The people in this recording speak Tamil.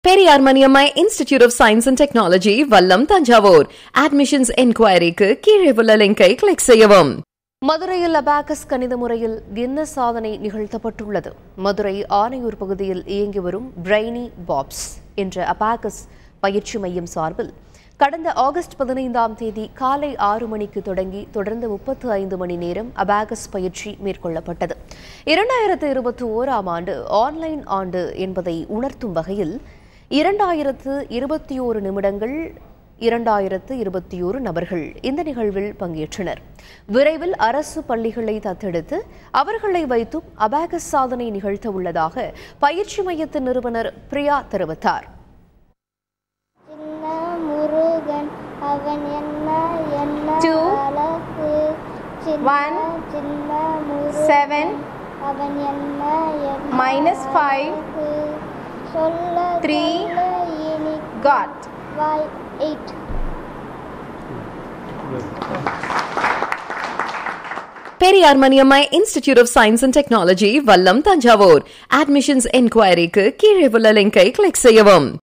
Periyar Maniammai institute of science and technology Vallam Thanjavur admissions என்கொயரிக்கு கீழே உள்ள லிங்கை கிளிக் செய்யவும் மதுரையில் அபாகஸ் கணித முறையில் என்ன சாதனை நிகழ்த்தப்பட்டுள்ளது மதுரை ஆனையூர் பகுதியில் இயங்கி வரும் பிரைனி பாப்ஸ் என்ற அபாகஸ் பயிற்சி மையம் சார்பில் கடந்த ஆகஸ்ட் பதினைந்தாம் தேதி காலை ஆறு மணிக்கு தொடங்கி தொடர்ந்து முப்பத்து ஐந்து மணி நேரம் அபாகஸ் பயிற்சி மேற்கொள்ளப்பட்டது இரண்டாயிரத்து இருபத்தி ஓராம் ஆண்டு ஆன்லைன் ஆண்டு என்பதை உணர்த்தும் வகையில் இரண்டாயிரத்து இருபத்தி ஓரு நிமிடங்கள் இரண்டாயிரத்து இருபத்தி ஓரு நபர்கள் இந்த நிகழ்வில் பங்கேற்றனர் விரைவில் அரசு பள்ளிகளை தத்தெடுத்து அவர்களை வைத்தும் அபாகஸ் சாதனை நிகழ்த்த உள்ளதாக பயிற்சி மையத்தின் நிறுவனர் பிரியா தெரிவித்தார் சின்ன முருகன் அவன் என்ன என்ன Two, அழகு சின்ன one, சின்ன முருகன் seven, அவன் என்ன என்ன minus five, அழகு. சொல்ல three, சொல்ல இனி got. வாய் எயிட் Periyar Maniammai institute of science and technology Vallam Thanjavur admissions என்கொயரிக்கு கீழே உள்ள லிங்கை கிளிக் செய்யவும்